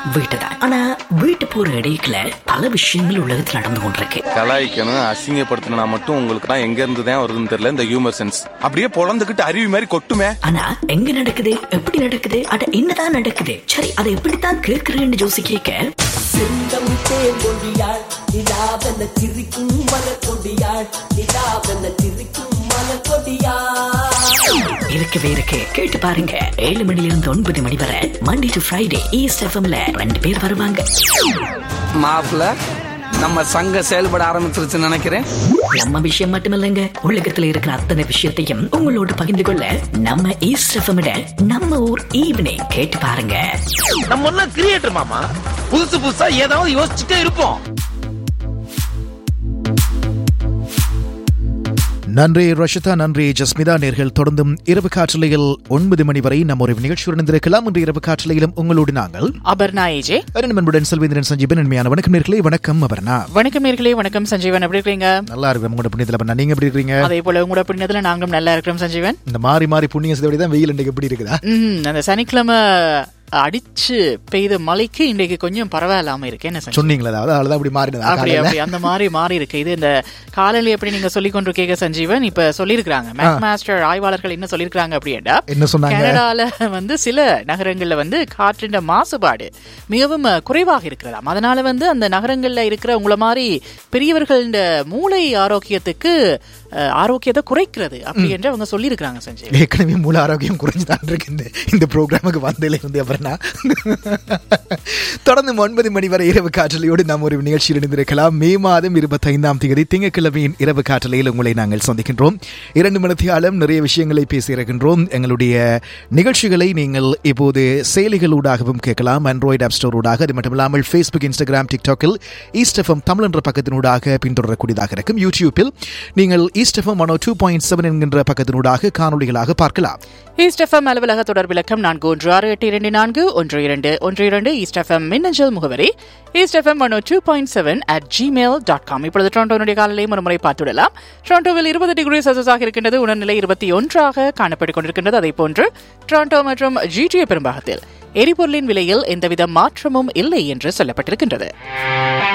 வீட்டு தான் ஆனா வீட்டு போற இடையில பல விஷயங்கள் உலகத்தில் நடந்து கொண்டிருக்கு கலாய்க்கணும் அசிங்கப்படுத்தணும்னா மட்டும் உங்களுக்கு தான் எங்க இருந்து தான் வருதுன்னு தெரியல இந்த ஹியூமர் சென்ஸ் அப்படியே பொழந்துகிட்டு அருவி மாதிரி கொட்டுமே ஆனா எங்க நடக்குது எப்படி நடக்குது அட என்னதான் நடக்குது சரி அதை எப்படித்தான் கேட்கிறேன்னு ஜோசி கேட்க செந்தம் தேங்கொடியாள் நிலாவென சிரிக்கும் மலர்கொடியாள் நிலாவென சிரிக்கும் மலர்கொடியாள் இருக்கவே இருக்கு கேட்டு பாருங்க ஏழு மணில இருந்து ஒன்பது மணி வரை மண்டே டு ஃப்ரைடே ஈஸ்ட் எஃப்எம்ல ரெண்டு பேர் வருவாங்க மாப்பிள்ள நம்ம சங்கம் செயல்பட ஆரம்பிச்சிருச்சுன்னு நினைக்கிறேன் நம்ம விஷயம் மட்டுமில்லைங்க உலகத்துல இருக்கிற அத்தனை விஷயத்தையும் உங்களோட பகிர்ந்து கொள்ள நம்ம ஈஸ்ட் எஃப்எம் நம்ம ஊர் ஈவினிங் கேட்டு பாருங்க நம்ம எல்லாம் கிரியேட்டர் மாமா புதுசு புதுசா ஏதாவது யோசிச்சுட்டே இருப்போம் நன்றி ரஷிதா நன்றி ஜஸ்மிதா நேர்கள் தொடர்ந்தும் இரவு காற்றலையில் ஒன்பது மணி வரை நம்ம ஒரு நிகழ்ச்சியுடன் இருந்திருக்கலாம் இன்று இரவு காற்றலையிலும் உங்களோடு நாங்கள் அபர்ணா ஏஜே அருண்மன்புடன் செல்வேந்திரன் சஞ்சீபன் உண்மையான வணக்கம் நேர்களே வணக்கம் அபர்ணா வணக்கம் நேர்களே வணக்கம் சஞ்சீவன் எப்படி இருக்கீங்க நல்லா இருக்கு உங்களோட புண்ணியத்தில் அபர்ணா நீங்க எப்படி இருக்கீங்க அதே போல உங்களோட புண்ணியத்துல நாங்களும் நல்லா இருக்கிறோம் சஞ்சீவன் இந்த மாறி மாறி புண்ணிய செய்த தான் வெயில் இன்றைக்கு எப்படி இருக்குதா ம் அந்த சனிக்கிழமை அடிச்சு பெய்த மழைக்கு இன்றைக்கு கொஞ்சம் பரவாயில்லாம இருக்கு என்ன சஞ்சீவன் சொன்னீங்களா அதாவது அவ்வளவுதான் அப்படி மாறினதா அப்படி காலையில? அப்படி அந்த மாதிரி மாறி இருக்கு இது இந்த காலநிலை எப்படி நீங்க சொல்லி கொண்டு கேட்க சஞ்சீவன் இப்ப சொல்லியிருக்காங்க மேக் மாஸ்டர் ஆய்வாளர்கள் என்ன சொல்லியிருக்காங்க அப்படின்னா என்ன சொன்னாங்க கனடால வந்து சில நகரங்கள்ல வந்து காற்றின் மாசுபாடு மிகவும் அஹ், குறைவாக இருக்கிறதாம் அதனால வந்து அந்த நகரங்கள்ல இருக்கிற உங்களை மாதிரி பெரியவர்கள் மூளை ஆரோக்கியத்துக்கு அஹ், ஆரோக்கியத்தை குறைக்கிறது அப்படி என்று அவங்க சொல்லியிருக்காங்க சஞ்சீவ் ஏற்கனவே மூல ஆரோக்கியம் குறைஞ்சுதான் இருக்கு இந்த இந்த ப்ரோக்ராமுக்கு வந்ததுல இருந்து அப்புறம்னா தொடர்ந்து ஒன்பது மணி வரை இரவு காற்றலையோடு நாம் ஒரு நிகழ்ச்சியில் இணைந்திருக்கலாம் மே மாதம் இருபத்தைந்தாம் தேதி திங்கட்கிழமையின் இரவு காற்றலையில் உங்களை நாங்கள் சந்திக்கின்றோம் இரண்டு மணித்தியாலும் நிறைய விஷயங்களை பேசியிருக்கின்றோம் எங்களுடைய நிகழ்ச்சிகளை நீங்கள் இப்போது செயலிகளூடாகவும் கேட்கலாம் ஆண்ட்ராய்டு ஆப் ஸ்டோர் ஊடாக அது மட்டும் இல்லாமல் ஃபேஸ்புக் இன்ஸ்டாகிராம் டிக்டாக்கில் ஈஸ்ட் எஃப்எம் தமிழ் என்ற பக்கத்தினூடாக பின்தொடரக்கூடியதாக இருக்கும் யூடியூப்பில் நீங்கள் ஈஸ்ட் எஃப்எம் மனோ டூ பாயிண்ட் செவன் என்கின்ற பக்கத்தினூடாக காணொலிகளாக பார்க்கலாம் ஈஸ்ட் எஃப்எம் அலுவலக தொடர் விளக்கம் நான்கு ஒன்று ஆறு எட்டு இரண்டு நான்கு ஒன்று இரண்டு ஒன்று இரண்டு ஈஸ்ட் எஃப்எம் மின்னஞ்சல் முகவரி east FM one two point seven at Gmail dot com இப்பொழுது டொரண்டோனுடைய காலையிலையும் ஒரு முறை பார்த்துவிடலாம் டொரண்டோவில் இருபது டிகிரி செல்சியஸாக இருக்கின்றது உணர்நிலை இருபத்தி ஒன்றாக காணப்பட்டுக் கொண்டிருக்கின்றது அதே போன்று டொரண்டோ மற்றும் ஜிடிஏ பெரும்பாகத்தில் எரிபொருளின் விலையில் எந்தவித மாற்றமும் இல்லை என்று சொல்லப்பட்டிருக்கின்றது